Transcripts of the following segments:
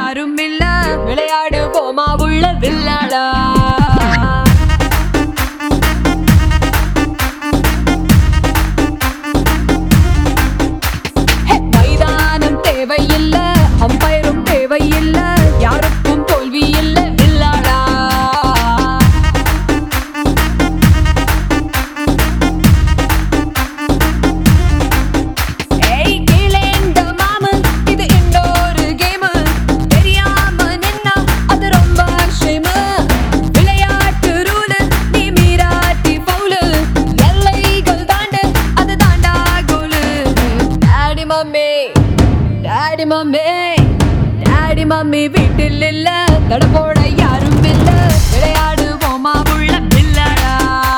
யாரும் இல்ல விளையாடு போமா உள்ள வில்லாடா ஹே, மைதானம் தேவையில்ல அம்பயரும் தேவையில்ல யாருக்கும் தோல்வி இல்ல வில்லாடா ஏய் கீழேந்த மாமு இது இன்னொரு கேம் தெரியாம நின்னா அது ரொம்ப ஷேமு விளையாட்டு ரூல் நீ மீறாட்டி ஃபவுலு எல்லைகள் தாண்டு அது தாண்டா கோலு daddy mummy daddy mummy daddy mummy வீட்டில் இல்ல தட போட யாரும் இல்ல விளையாடுவோமா உள்ள பிள்ளடா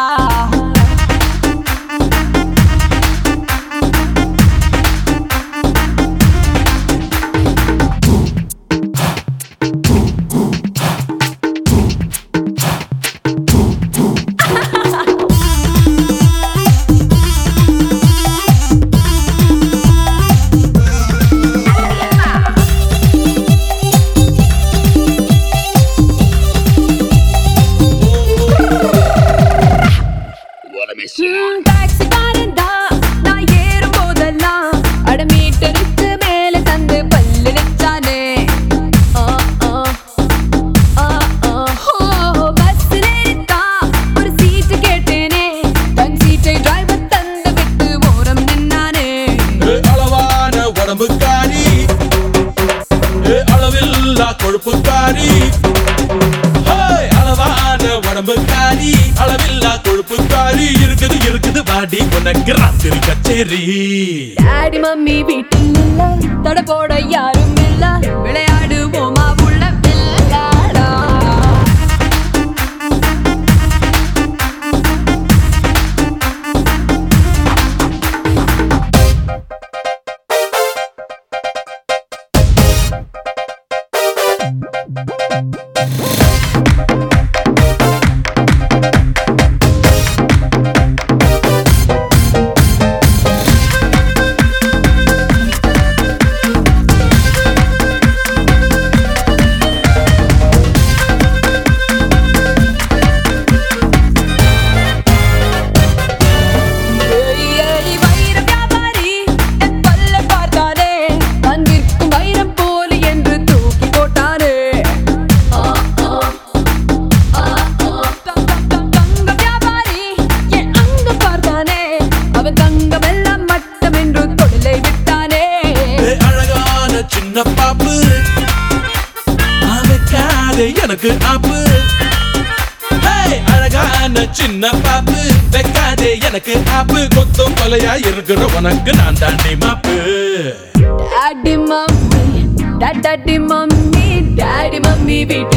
ம், டாக்ஸிக்காரன் தான் நான் ஏறும் போதெல்லாம் அட மீட்டருக்கு மேல தந்து பல்லு நிச்சானே ஆ, ஆ, ஆ, ஆ. ஹோ, பஸ்ஸில் ஏறித்தான் ஒரு சீட்டு கேட்டேனே தன் சீட்டை டிரைவர் தந்து விட்டு ஓரம் நின்னானே ஏ அளவான உடம்புக்காரி ஏ அளவில்லா கொழுப்புக்காரி ஹேய், அளவான உடம்புக்காரி அளவில்லா கொழுப்புக்காரி இருக்குது இருக்குது பாடி உனக்கு ராத்திரி கச்சேரி டாடி மம்மி வீட்டில் இல்ல தட போட யாரும் இல்ல விளையாடுவோமா உள்ள விளையாடா ஏய், ஏய், வைர வியாபாரி, என் பல்ல பார்த்தானே, அங்கிருக்கும் வைரம் போலி என்று தூக்கி போட்டானே. ஆ, ஆ, ஆ, ஆ. தங், தங், தங், தங்க வியாபாரி, என் அங்கம் பார்த்தானே, அவன் தங்கமெல்லாம் மட்டம் என்று தொழிலை விட்டானே ஏ அழகான சின்ன பாப்பு வைக்காதே எனக்கு ஆப்பு ஹேய், அழகான சின்ன பாப்பு வைக்காதே எனக்கு ஆப்பு கொத்தும் கொலையா இருக்கிற உனக்கு நான் தாண்டி மாப்பு daddy mummy daddy mummy daddy mummy வீட்டில்